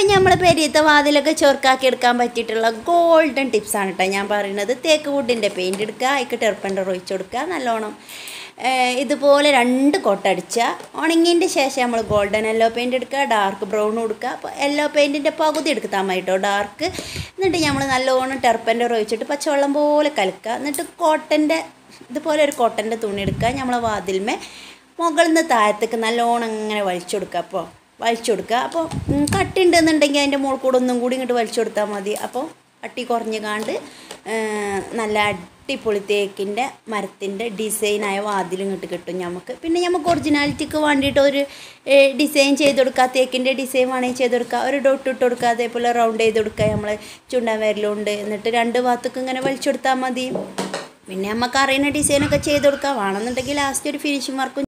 നമ്മൾ പെരിയത്തെ വാതിലൊക്കെ ചെറുക്കാക്കി എടുക്കാൻ പറ്റിയിട്ടുള്ള ഗോൾഡൻ ടിപ്സാണ് കേട്ടോ ഞാൻ പറയുന്നത് തേക്ക് വുഡിൻ്റെ പെയിൻറ് എടുക്കുക അതിക്ക് ടെർപ്പൻ്റർ ഒഴിച്ചു കൊടുക്കുക നല്ലോണം ഏഹ് ഇതുപോലെ രണ്ട് കൊട്ടടിച്ചാൽ ഉണങ്ങിയതിൻ്റെ ശേഷം നമ്മൾ ഗോൾഡൻ യെല്ലോ പെയിൻറ് എടുക്കുക ഡാർക്ക് ബ്രൗൺ കൊടുക്കുക അപ്പോൾ യെല്ലോ പെയിൻറ്റിൻ്റെ പകുതി എടുത്താൽ മതി കേട്ടോ ഡാർക്ക് എന്നിട്ട് നമ്മൾ നല്ലോണം ടെർപ്പൻ്റർ ഒഴിച്ചിട്ട് പച്ചവെള്ളം പോലെ കലക്കുക എന്നിട്ട് കോട്ടൻ്റെ ഇതുപോലെ ഒരു കോട്ടൻ്റെ തുണി എടുക്കുക നമ്മൾ വാതിൽമേ മുകളിൽ നിന്ന് താഴത്തേക്ക് നല്ലോണം ഇങ്ങനെ വലിച്ചു കൊടുക്കുക അപ്പോൾ വലിച്ചു കൊടുക്കുക അപ്പോൾ ഉം, കട്ടി ഉണ്ടെന്നുണ്ടെങ്കിൽ അതിൻ്റെ മുകളിൽ കൂടെ ഒന്നും കൂടി ഇങ്ങോട്ട് വലിച്ചു കൊടുത്താൽ മതി അപ്പോൾ കട്ടി കുറഞ്ഞ് കാണ്ട് ഏഹ്, നല്ല അടിപൊളി തേക്കിൻ്റെ മരത്തിൻ്റെ ഡിസൈനായ വാതിൽ ഇങ്ങോട്ട് കിട്ടും നമുക്ക് പിന്നെ നമുക്ക് ഒറിജിനാലിറ്റിക്ക് വേണ്ടിയിട്ട് ഒരു ഡിസൈൻ ചെയ്ത് കൊടുക്കുക തേക്കിൻ്റെ ഡിസൈൻ വേണമെങ്കിൽ ചെയ്ത് കൊടുക്കുക ഒരു ഡോട്ട് ഇട്ട് കൊടുക്കുക അതേപോലെ റൗണ്ട് ചെയ്ത് കൊടുക്കുക നമ്മൾ ചുണ്ടാൻ വരലുണ്ട് എന്നിട്ട് രണ്ട് ഭാഗത്തേക്ക് ഇങ്ങനെ വലിച്ചു കൊടുത്താൽ മതി പിന്നെ നമുക്ക് അറിയുന്ന ഡിസൈനൊക്കെ ചെയ്ത് കൊടുക്കുക വേണമെന്നുണ്ടെങ്കിൽ ലാസ്റ്റ് ഒരു ഫിനിഷിങ് വർക്കും